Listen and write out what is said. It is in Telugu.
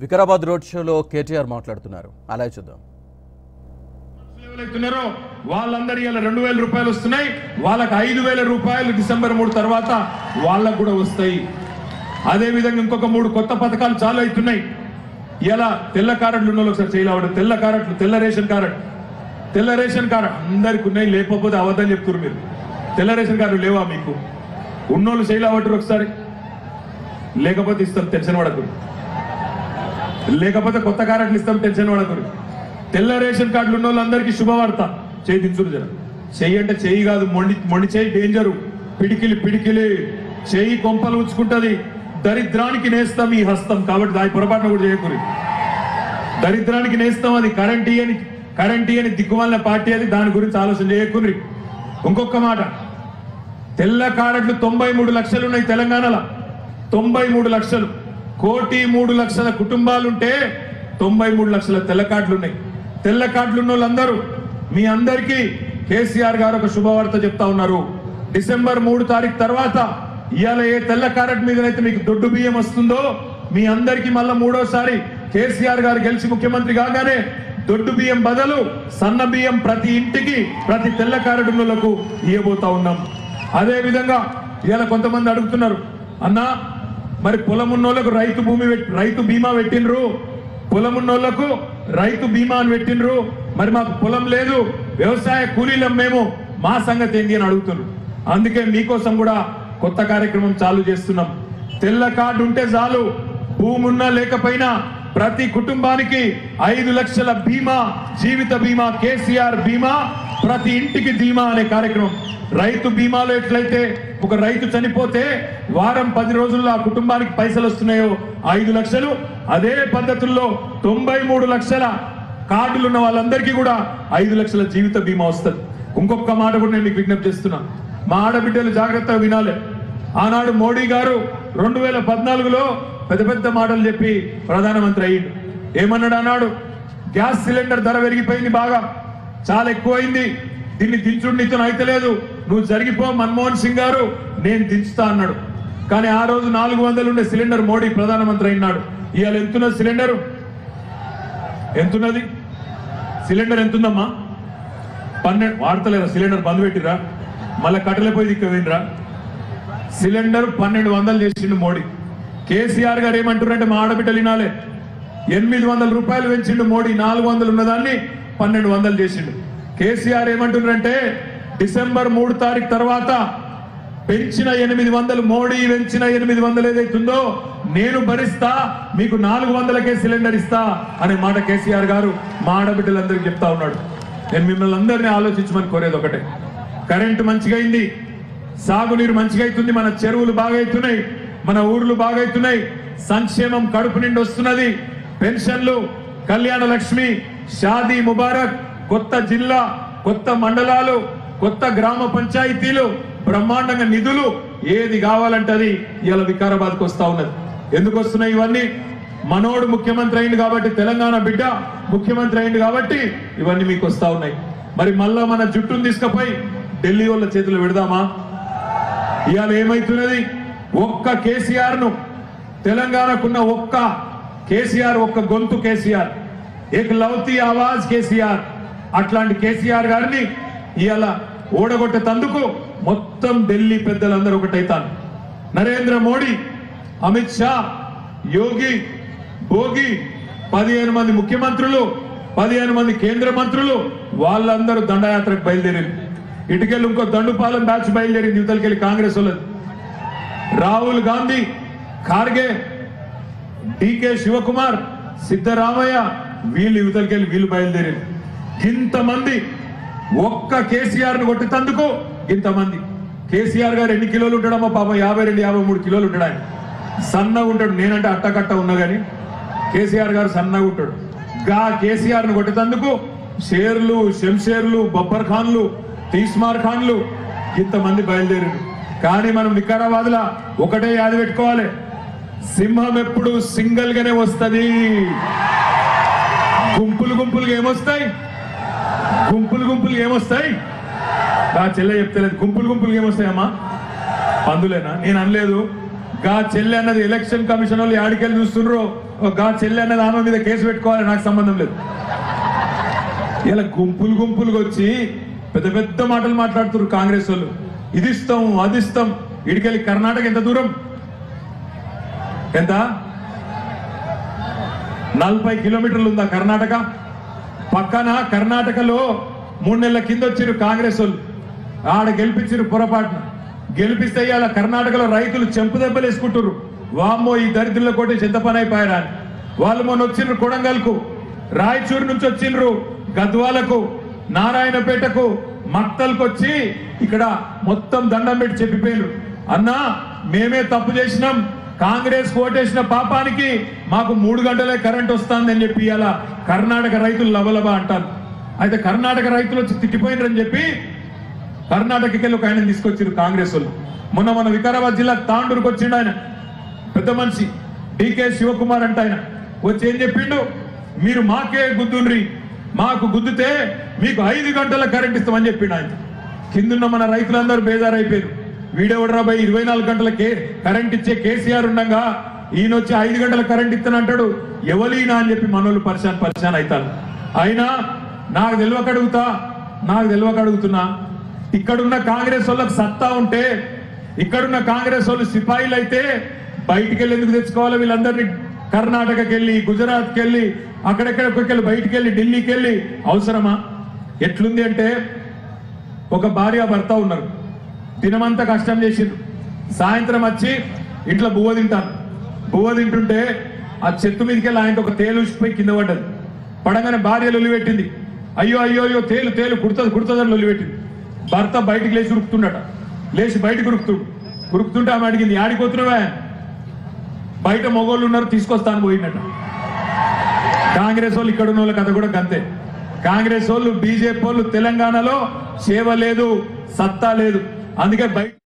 వికారాబాద్ రోడ్ షోలో కేటీఆర్ మాట్లాడుతున్నారు అలా చూద్దాం ఎవరైతున్నారో వాళ్ళందరూ ఇలా రెండు వేల రూపాయలు వస్తున్నాయి వాళ్ళకి ఐదు వేల రూపాయలు డిసెంబర్ మూడు తర్వాత వాళ్ళకు కూడా వస్తాయి అదే విధంగా ఇంకొక మూడు కొత్త పథకాలు చాలు అవుతున్నాయి ఇలా తెల్ల కారెట్లు ఉన్న వాళ్ళు ఒకసారి చేయలేవడం తెల్ల కారెట్లు తెల్ల రేషన్ కారెట్ తెల్ల రేషన్ కార్డు అందరికి ఉన్నాయి లేకపోతే అవద్దని చెప్తున్నారు మీరు తెల్ల రేషన్ కార్డు లేవా మీకు ఉన్నోళ్ళు చేయలేవటరు ఒకసారి లేకపోతే ఇస్తాం టెన్షన్ పడకు లేకపోతే కొత్త కారెట్లు ఇస్తాం టెన్షన్ పడకూడదు తెల్ల రేషన్ కార్డులు ఉన్న వాళ్ళందరికీ శుభవార్త చేయి దించురు జర చెయ్యి అంటే చెయ్యి కాదు మొండి మొండి చేయి డేంజరు పిడికిలి పిడికిలి చెయ్యి కొంపలు ఉంచుకుంటది దరిద్రానికి నేస్తాం ఈ హస్తం కాబట్టి దాని పొరపాటున కూడా చేయకూరి దరిద్రానికి నేస్తాం అది కరెంట్ అని కరెంట్ అని దిక్కుమాలిన పార్టీ అది దాని గురించి ఆలోచన చేయకూరి ఇంకొక మాట తెల్ల కారెట్లు తొంభై మూడు లక్షలు ఉన్నాయి తెలంగాణలో తొంభై మూడు లక్షలు కోటి మూడు లక్షల కుటుంబాలుంటే తొంభై మూడు లక్షల తెల్ల కార్డులు ఉన్నాయి తెల్ల కార్డులు ఉన్న వాళ్ళందరూ మీ అందరికీ కేసీఆర్ గారు ఒక శుభవార్త చెప్తా ఉన్నారు డిసెంబర్ మూడు తారీఖు తర్వాత ఇవాళ ఏ తెల్ల కారెట్ మీదనైతే మీకు దొడ్డు బియ్యం వస్తుందో మీ అందరికీ మళ్ళా మూడోసారి కేసీఆర్ గారు గెలిచి ముఖ్యమంత్రి కాగానే దొడ్డు బియ్యం బదులు సన్న బియ్యం ప్రతి ఇంటికి ప్రతి తెల్ల కారెడులకు ఇవ్వబోతా ఉన్నాం అదే విధంగా ఇవాళ కొంతమంది అడుగుతున్నారు అన్నా మరి పొలం ఉన్నోళ్ళకు రైతు భూమి పెట్- రైతు బీమా పెట్టినరు పొలం ఉన్నోళ్లకు రైతు బీమా అని పెట్టినరు మరి మాకు పొలం లేదు వ్యవసాయ కూలీలం మేము మా సంగతి ఏంటి అని అడుగుతున్నారు అందుకే మీకోసం కూడా కొత్త కార్యక్రమం చాలు చేస్తున్నాం తెల్ల కార్డు ఉంటే చాలు భూమి ఉన్నా లేకపోయినా ప్రతి కుటుంబానికి ఐదు లక్షల బీమా జీవిత బీమా కేసీఆర్ బీమా ప్రతి ఇంటికి బీమా అనే కార్యక్రమం రైతు బీమాలో ఎట్లయితే ఒక రైతు చనిపోతే వారం పది రోజుల్లో ఆ కుటుంబానికి పైసలు వస్తున్నాయో ఐదు లక్షలు అదే పద్ధతుల్లో తొంభై మూడు లక్షల కార్డులు ఉన్న వాళ్ళందరికీ కూడా ఐదు లక్షల జీవిత బీమా వస్తుంది ఇంకొక మాట కూడా నేను మీకు విజ్ఞప్తి చేస్తున్నా మా ఆడబిడ్డలు జాగ్రత్తగా వినాలి ఆనాడు మోడీ గారు రెండు వేల పద్నాలుగులో పెద్ద పెద్ద మాటలు చెప్పి ప్రధానమంత్రి అయ్యిండు ఏమన్నాడు అన్నాడు గ్యాస్ సిలిండర్ ధర పెరిగిపోయింది బాగా చాలా ఎక్కువైంది దీన్ని దించుడు నీతో అయితలేదు నువ్వు జరిగిపో మన్మోహన్ సింగ్ గారు నేను దించుతా అన్నాడు కానీ ఆ రోజు నాలుగు వందలు ఉండే సిలిండర్ మోడీ ప్రధానమంత్రి అయినాడు ఇవాళ ఎంతున్నది సిలిండర్ ఎంతున్నది సిలిండర్ ఎంతుందమ్మా పన్నెండు వాడతలేరా సిలిండర్ బంద్ పెట్టిరా మళ్ళీ కట్టలేపోయి దిక్కుపోయినరా సిలిండర్ పన్నెండు వందలు చేసిండు మోడీ కేసీఆర్ గారు ఏమంటున్నారంటే మా ఆడబిడ్డలు వినాలే ఎనిమిది వందల రూపాయలు పెంచిండు మోడీ నాలుగు వందలు ఉన్నదాన్ని పన్నెండు వందలు చేసిండు కేసీఆర్ ఏమంటున్నారంటే డిసెంబర్ మూడు తారీఖు తర్వాత పెంచిన ఎనిమిది వందలు మోడీ పెంచిన ఎనిమిది వందలు ఏదైతుందో నేను భరిస్తా మీకు నాలుగు వందలకే సిలిండర్ ఇస్తా అనే మాట కేసీఆర్ గారు మా ఆడబిడ్డలందరికీ చెప్తా ఉన్నాడు నేను మిమ్మల్ని అందరినీ ఆలోచించమని కోరేది ఒకటే కరెంటు మంచిగా అయింది సాగునీరు మంచిగా అవుతుంది మన చెరువులు బాగా అవుతున్నాయి మన ఊర్లు బాగా అవుతున్నాయి సంక్షేమం కడుపు నిండి వస్తున్నది పెన్షన్లు కళ్యాణ లక్ష్మి షాదీ ముబారక్ కొత్త జిల్లా కొత్త మండలాలు కొత్త గ్రామ పంచాయతీలు బ్రహ్మాండంగా నిధులు ఏది కావాలంటే అది ఇలా వికారాబాద్కి వస్తా ఉన్నది ఎందుకు వస్తున్నాయి ఇవన్నీ మనోడు ముఖ్యమంత్రి అయింది కాబట్టి తెలంగాణ బిడ్డ ముఖ్యమంత్రి అయింది కాబట్టి ఇవన్నీ మీకు వస్తా ఉన్నాయి మరి మళ్ళా మన జుట్టును తీసుకుపోయి ఢిల్లీ వాళ్ళ చేతులు పెడదామా ఇవాళ ఏమైతున్నది ఒక్క కేసీఆర్ ను తెలంగాణకున్న ఒక్క కేసీఆర్ ఒక్క గొంతు కేసీఆర్ ఏక్ లౌతి ఆవాజ్ కేసీఆర్ అట్లాంటి కేసీఆర్ గారిని ఇవాళ ఓడగొట్టేతందుకు మొత్తం ఢిల్లీ పెద్దలందరూ ఒకటైతాను నరేంద్ర మోడీ అమిత్ షా యోగి భోగి పదిహేను మంది ముఖ్యమంత్రులు పదిహేను మంది కేంద్ర మంత్రులు వాళ్ళందరూ దండయాత్రకు బయలుదేరింది ఇటుకెళ్ళి ఇంకో దండుపాలెం బ్యాచ్ బయలుదేరింది యువతలకెళ్ళి కాంగ్రెస్ వాళ్ళది రాహుల్ గాంధీ ఖార్గే డికే శివకుమార్ సిద్ధరామయ్య వీళ్ళు యువతలకెళ్ళి వీళ్ళు బయలుదేరింది ఇంతమంది ఒక్క కేసీఆర్ ను కొట్టినందుకు ఇంతమంది కేసీఆర్ గారు ఎన్ని కిలోలు ఉంటాడమ్మా పాపం యాభై రెండు యాభై మూడు కిలోలు ఉంటాడు ఆయన సన్నగా ఉంటాడు నేనంటే అట్టకట్ట ఉన్నా గానీ కేసీఆర్ గారు సన్నగా ఉంటాడు గా కేసీఆర్ ను కొట్టినందుకు షేర్లు శంషేర్లు బబ్బర్ ఖాన్లు తీస్మార్ ఖాన్లు ఇంతమంది బయలుదేరారు కానీ మనం వికారాబాద్ల ఒకటే యాది పెట్టుకోవాలి సింహం ఎప్పుడు సింగిల్ గానే వస్తది గుంపులు గుంపులుగా ఏమొస్తాయి గుంపులు గుంపులు ఏమొస్తాయి గా చెల్లె చెప్తలేదు గుంపులు గుంపులు ఏమొస్తాయమ్మా పందులేనా నేను అనలేదు గా చెల్లె అన్నది ఎలక్షన్ కమిషన్ వాళ్ళు యాడికెళ్ళి చూస్తుండ్రో ఒక గా చెల్లి అన్నది ఆమె మీద కేసు పెట్టుకోవాలి నాకు సంబంధం లేదు ఇలా గుంపులు గుంపులుగా వచ్చి పెద్ద పెద్ద మాటలు మాట్లాడుతున్నారు కాంగ్రెస్ వాళ్ళు ఇది ఇస్తాం అది ఇస్తాం ఇడికెళ్ళి కర్ణాటక ఎంత దూరం ఎంత నలభై కిలోమీటర్లు ఉందా కర్ణాటక పక్కన కర్ణాటకలో మూడు నెలల కింద వచ్చిరు కాంగ్రెస్ వాళ్ళు ఆడ గెలిపించారు పొరపాటున గెలిపిస్తే ఇవాళ కర్ణాటకలో రైతులు చెంపు దెబ్బలు వేసుకుంటారు వామ్మో ఈ దరిద్రుల కోటి చెత్త పని అయిపోయారా అని. వాళ్ళు మొన్న వచ్చిండ్రు కొడంగల్కు రాయచూరు నుంచి వచ్చిండ్రు గద్వాలకు నారాయణపేటకు మక్తల్కి వచ్చి ఇక్కడ మొత్తం దండం పెట్టి చెప్పిపోయారు అన్నా మేమే తప్పు చేసినాం కాంగ్రెస్ ఓటేసిన పాపానికి మాకు మూడు గంటలే కరెంట్ వస్తుందని చెప్పి అలా కర్ణాటక రైతులు లబలబ అంటారు అయితే కర్ణాటక రైతులు వచ్చి తిట్టిపోయినరని చెప్పి కర్ణాటకకి వెళ్ళి ఒక ఆయన తీసుకొచ్చారు కాంగ్రెస్ వాళ్ళు మొన్న మన వికారాబాద్ జిల్లా తాండూరుకు వచ్చిండు ఆయన పెద్ద మనిషి డికే శివకుమార్ అంట ఆయన వచ్చి ఏం చెప్పిండు మీరు మాకే గుద్దుండ్రి మాకు గుద్దుతే మీకు ఐదు గంటల కరెంట్ ఇస్తామని చెప్పిండు ఆయన కిందున్న మన రైతులందరూ బేజారైపోయారు వీడెవడరా పోయి ఇరవై నాలుగు గంటల కే కరెంట్ ఇచ్చే కేసీఆర్ ఉండగా ఈయన వచ్చి ఐదు గంటల కరెంట్ ఇస్తానంటాడు ఎవలీనా అని చెప్పి మనోళ్ళు పరిశాన్ పరిశాన్ అవుతారు అయినా నాకు తెలియక అడుగుతా నాకు తెలియక అడుగుతున్నా ఇక్కడున్న కాంగ్రెస్ వాళ్ళకి సత్తా ఉంటే ఇక్కడున్న కాంగ్రెస్ వాళ్ళు సిపాయిలు అయితే బయటికి వెళ్ళి ఎందుకు తెచ్చుకోవాలి వీళ్ళందరినీ కర్ణాటకకి వెళ్ళి గుజరాత్కి వెళ్ళి అక్కడెక్కడికి వెళ్ళి బయటికి వెళ్ళి ఢిల్లీకి వెళ్ళి అవసరమా ఎట్లుంది అంటే ఒక భార్య భర్త ఉన్నారు దినమంతా కష్టం చేసిండ్రు సాయంత్రం వచ్చి ఇంట్లో బువ్వ తింటాను బువ్వ తింటుంటే ఆ చెట్టు మీదకి వెళ్ళి ఆయన ఒక తేలు ఊసిపోయి కింద పడ్డది పడగానే భార్య లొల్లిపెట్టింది అయ్యో అయ్యో అయ్యో తేలు తేలు కుడుతుంది కుడుతుంది అని లొల్లిపెట్టింది భర్త బయటికి లేచి ఉరుకుతుండట లేచి బయటికి ఉరుకుతుండు ఉరుకుతుంటే ఆమె అడిగింది ఆడిపోతున్నావా బయట మొగోళ్ళు ఉన్నారు తీసుకొస్తాను పోయినట్ట కాంగ్రెస్ వాళ్ళు ఇక్కడ ఉన్న వాళ్ళ కథ కూడా గంతే కాంగ్రెస్ వాళ్ళు బీజేపీ వాళ్ళు తెలంగాణలో సేవ లేదు సత్తా లేదు అందుకే బయట